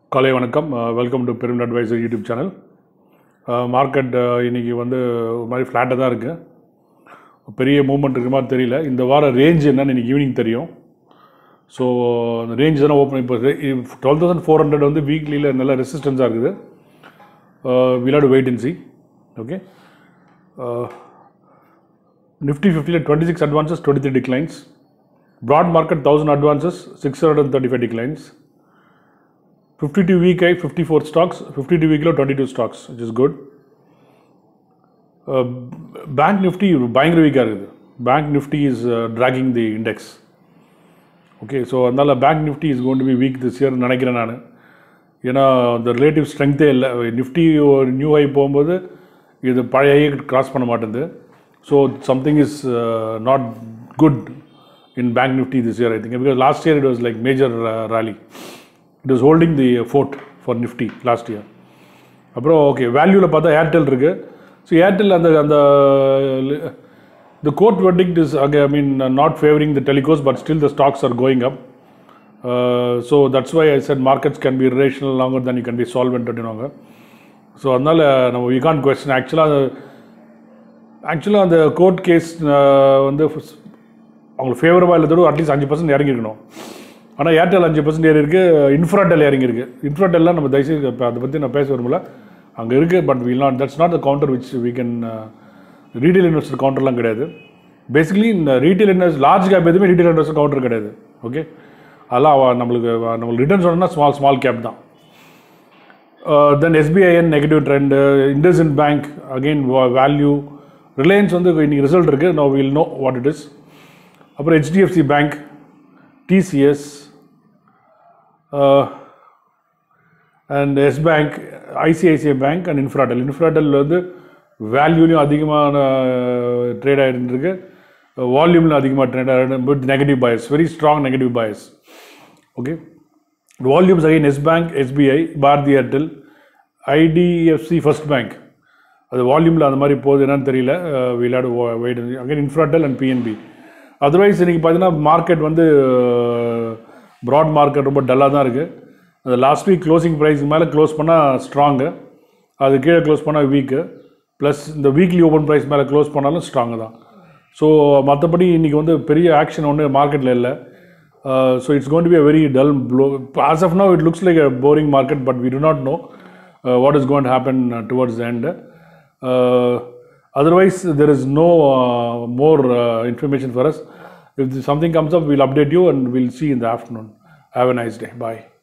காலை வணக்கம் welcome to பெரும் அட்வைசர் யூடியூப் சேனல் மார்க்கெட் இன்னைக்கு வந்து ஒரு மாதிரி ஃப்ளாட்டாக தான் இருக்குது பெரிய மூவ்மெண்ட் இருக்கிற மாதிரி தெரியல இந்த வாரம் ரேஞ்ச் என்னன்னு இன்னைக்கு ஈவினிங் தெரியும் ஸோ அந்த ரேஞ்ச் தானே ஓப்பன் இப்போ டுவெல் தௌசண்ட் ஃபோர் ஹண்ட்ரட் வந்து வீக்லியில் நல்ல ரெசிஸ்டன்ஸாக இருக்குது விளாடு weight and C okay Nifty ஃபிஃப்டியில் twenty six advances twenty three declines broad market thousand advances six hundred and thirty five declines 52 week high 54 stocks 52 week low 22 stocks which is good uh, bank nifty பயங்கர வீக்காக இருக்குது bank Nifty is tracking the index okay so அதனால் bank Nifty is gonna be weak this year நினைக்கிறேன் நான் ஏன்னா அந்த relative ஸ்ட்ரென்த்தே இல்லை Nifty ஒரு நியூ ஹை போகும்போது இது பழைய ஹை கிராஸ் பண்ண மாட்டேங்குது so something is not good in bank Nifty this year I think because last year it was like major rally it was holding the fort for Nifty last year அப்புறம் okay வேல்யூவில் பார்த்தா Airtel இருக்குது so Airtel அந்த அந்த the court verdict is அங்கே I mean not favouring the telcos but still the stocks are going up so that's why I said markets can be rational longer than you can be solvent அப்படின்வாங்க so அதனால் நம்ம we Khan question ஆக்சுவலாக ஆக்சுவலாக அந்த court case வந்து அவங்களுக்கு ஃபேவரபாக இல்லாதோட at least அஞ்சு percent இறங்கிருக்கணும் ஆனால் ஏர்டெல் அஞ்சு பர்சன்ட் ஏறி இருக்குது இன்ஃப்ராடெல் இறங்கியிருக்கு இன்ஃப்ராடெல்லாம் நம்ம தயவுசெய்து இப்போ அதை பற்றி நான் பேச விரும்பல அங்கே இருக்குது but will not that's not the counter which we can retail investor கவுண்டர்லாம் கிடையாது பேசிக்கலி இந்த ரீட்டைல் இன்வெஸ்ட் லார்ஜ் கேப் எதுவுமே ரீட்டைல் இன்வெஸ்டர் கவுண்டர் கிடையாது ஓகே அதெல்லாம் அவ நம்மளுக்கு நம்மளுக்கு ரிட்டர்ன் சொன்னால் ஸ்மால் ஸ்மால் கேப் தான் then SBIN negative trend IndusInd bank again value Reliance வந்து இன்னைக்கு ரிசல்ட் இருக்குது no will no what it is அப்புறம் HDFC bank TCS and Yes bank ICICI bank and Infratel Infratel வந்து வேல்யூலையும் அதிகமான trade ஆகிருந்துருக்கு வால்யூம்லையும் அதிகமாக ட்ரேட் ஆகிருக்கு but negative bias very strong negative bias okay volumes again Yes bank SBI Bharti Airtel IDFC first bank அது வால்யூமில் அந்த மாதிரி போகுது என்னன்னு தெரியல விளையாடு wait again Infratel and PNB otherwise இன்றைக்கி பார்த்தீங்கன்னா மார்க்கெட் வந்து ப்ராட் மார்க்கெட் ரொம்ப டல்லாக தான் இருக்குது அந்த லாஸ்ட் வீக் க்ளோசிங் ப்ரைஸ்க்கு மேலே க்ளோஸ் பண்ணால் ஸ்ட்ராங்கு அது கீழே க்ளோஸ் பண்ணால் வீக்கு ப்ளஸ் இந்த வீக்லி ஓப்பன் ப்ரைஸ் மேலே க்ளோஸ் பண்ணாலும் ஸ்ட்ராங்கு தான் ஸோ மற்றபடி இன்றைக்கி வந்து பெரிய ஆக்ஷன் ஒன்று மார்க்கெட்டில் இல்லை so it's gonna be a very dull blow as of no it looks like a boring market but we do not know what is gonna happen towards the end otherwise there is no uh, more uh, information for us if something comes up we'll update you and we'll see in the afternoon have a nice day bye